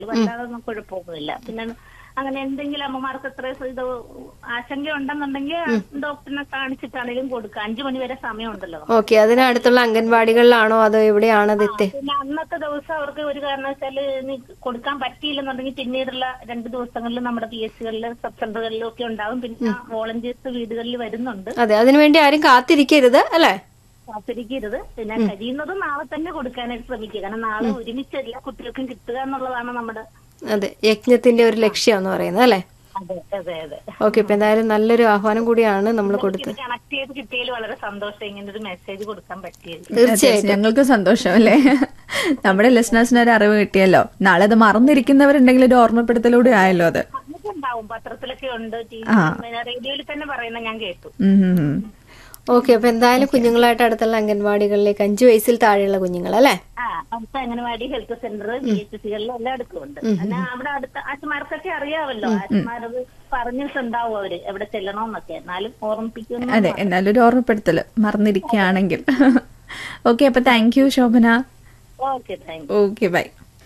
വല്ലാതെ ഒന്നും കുഴപ്പമൊന്നുമില്ല പിന്നെ അങ്ങനെ എന്തെങ്കിലും അമ്മമാർക്ക് എത്ര ഇത് ആശങ്ക ഉണ്ടെന്നുണ്ടെങ്കിൽ ഡോക്ടറിനെ കാണിച്ചിട്ടാണെങ്കിലും കൊടുക്കുക അഞ്ചു മണി വരെ സമയമുണ്ടല്ലോ ഓക്കെ അതിനടുത്തുള്ള അംഗൻവാടികളിലാണോ അതോ എവിടെയാണോ അത് എത്തി പിന്നെ അന്നത്തെ ദിവസം അവർക്ക് ഒരു കാരണവശാല് ഇനി കൊടുക്കാൻ പറ്റിയില്ലെന്നുണ്ടെങ്കിൽ പിന്നീടുള്ള രണ്ട് ദിവസങ്ങളിൽ നമ്മുടെ പി എസ് സികളിലും സബ് സെന്ററുകളിലും ഒക്കെ ഉണ്ടാവും പിന്നെ വോളണ്ടിയേഴ്സ് വീടുകളിൽ വരുന്നുണ്ട് അതെ അതിനുവേണ്ടി ആരും കാത്തിരിക്കരുത് അല്ലേ കാത്തിരിക്കരുത് പിന്നെ കഴിയുന്നതും നാളെ തന്നെ കൊടുക്കാനായിട്ട് ശ്രമിക്കുക കാരണം നാളെ ഒരുമിച്ച് എല്ലാ കുട്ടികൾക്കും കിട്ടുക എന്നുള്ളതാണ് നമ്മുടെ അതെ യജ്ഞത്തിന്റെ ഒരു ലക്ഷ്യം എന്ന് പറയുന്നത് അല്ലേ അതെ അതെ അതെ ഓക്കെ ഇപ്പൊ എന്തായാലും നല്ലൊരു ആഹ്വാനം കൂടിയാണ് നമ്മൾ കൊടുത്തത് ഇത് കണക്ട് ചെയ്ത് കിട്ടിയതിൽ വളരെ സന്തോഷം ഇങ്ങനെ ഒരു മെസ്സേജ് കൊടുക്കാൻ പറ്റിയത് തീർച്ചയായിട്ടും ഞങ്ങൾക്ക് സന്തോഷം അല്ലേ നമ്മുടെ ലിസണേഴ്സിന് ഒരു അറിവ് കിട്ടിയല്ലോ നാളെ അത് മറന്നിരിക്കുന്നവരുണ്ടെങ്കിൽ ഒരു ഓർമ്മപ്പെടുത്തലൂടെ ആയല്ലോ അത് ഉണ്ടാവും പത്രത്തിലൊക്കെ ഉണ്ട് ടി റേഡിയോയിൽ തന്നെ പറയുന്ന ഞാൻ കേട്ടു ഉം ഉം ഉം. ഓക്കെ അപ്പൊ എന്തായാലും കുഞ്ഞുങ്ങളായിട്ട് അടുത്തുള്ള അംഗൻവാടികളിലേക്ക് അഞ്ചു വയസ്സിൽ താഴെയുള്ള കുഞ്ഞുങ്ങൾ അല്ലേ ആ അടുത്ത anganwadi health centre B H സികളിലും എല്ലാം അടുത്തുണ്ട് എന്നാ അവിടെ അടുത്ത ആശുമാർക്കൊക്കെ അറിയാമല്ലോ ആശുമാരത് പറഞ്ഞിട്ടുണ്ടാവും അവര് എവിടെ ചെല്ലണമെന്നൊക്കെ എന്നാലും ഓർമ്മിപ്പിക്കുന്നു അതെ എന്നാലും ഒരു ഓർമ്മപ്പെടുത്തല് മറന്നിരിക്കുകയാണെങ്കിൽ ഓക്കെ അപ്പൊ thank you Shobhana okay thank okay bye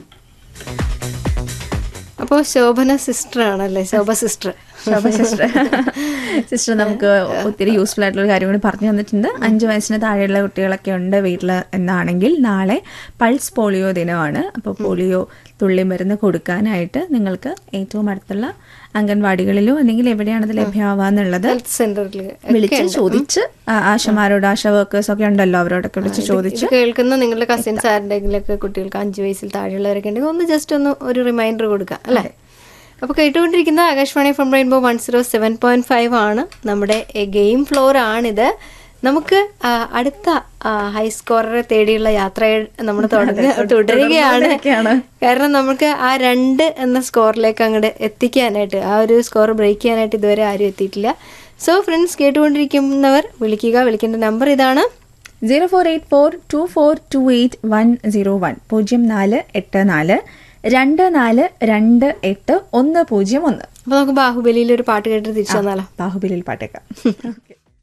അപ്പോൾ ശോഭന സിസ്റ്റർ ആണല്ലേ Shobha sister Shobha sister sister നമുക്ക് ഒത്തിരി യൂസ്ഫുൾ ആയിട്ടുള്ള കാര്യം കൂടി പറഞ്ഞു തന്നിട്ടുണ്ട് അഞ്ച് വയസ്സിന് താഴെയുള്ള കുട്ടികളൊക്കെ ഉണ്ട് വീട്ടിൽ എന്നാണെങ്കിൽ നാളെ പൾസ് പോളിയോ ദിനമാണ് അപ്പോൾ പോളിയോ തുള്ളി മരുന്ന് കൊടുക്കാനായിട്ട് നിങ്ങൾക്ക് ഏറ്റവും അടുത്തുള്ള അംഗൻവാടികളിലോ അല്ലെങ്കിൽ എവിടെയാണ് അത് ലഭ്യമാവാന്നുള്ളത് ഹെൽത്ത് സെന്ററിൽ വിളിച്ച് ചോദിച്ച് ആ, ആശമാരോട് ആശ വർക്കേഴ്സ് ഒക്കെ ഉണ്ടല്ലോ അവരോടൊക്കെ വിളിച്ച് ചോദിച്ച് ഇത് കേൾക്കുന്ന നിങ്ങളുടെ കസിൻസ് ആരുടെങ്കിലൊക്കെ കുട്ടികൾക്ക് അഞ്ചു വയസ്സിൽ താഴെയുള്ളവരൊക്കെ ഉണ്ടെങ്കിൽ ഒന്ന് ജസ്റ്റ് ഒന്ന് ഒരു റിമൈൻഡർ കൊടുക്കാം അല്ലേ അപ്പൊ കേട്ടുകൊണ്ടിരിക്കുന്ന Akashvani from rainbow one zero seven point five ആണ് നമ്മുടെ ഗെയിം ഫ്ലോർ ആണിത് നമുക്ക് ആ, അടുത്ത ഹൈ സ്കോററെ തേടിയുള്ള യാത്ര നമ്മൾ തുടങ്ങ തുടരുകയാണ് കാരണം നമുക്ക് ആ രണ്ട് എന്ന സ്കോറിലേക്ക് അങ്ങോട്ട് എത്തിക്കാനായിട്ട് ആ ഒരു സ്കോർ ബ്രേക്ക് ചെയ്യാനായിട്ട് ഇതുവരെ ആരും എത്തിയിട്ടില്ല സോ ഫ്രണ്ട്സ് കേട്ടുകൊണ്ടിരിക്കുന്നവർ വിളിക്കുക വിളിക്കേണ്ട നമ്പർ ഇതാണ് zero four eight four two four two eight one zero one പൂജ്യം നാല് എട്ട് നാല് രണ്ട് നാല് രണ്ട് എട്ട് ഒന്ന് പൂജ്യം ഒന്ന് അപ്പൊ നമുക്ക് ബാഹുബലിയിൽ ഒരു പാട്ട് കേട്ടിട്ട് തിരിച്ചു വന്നാലോ ബാഹുബലിയിൽ പാട്ടേക്കാം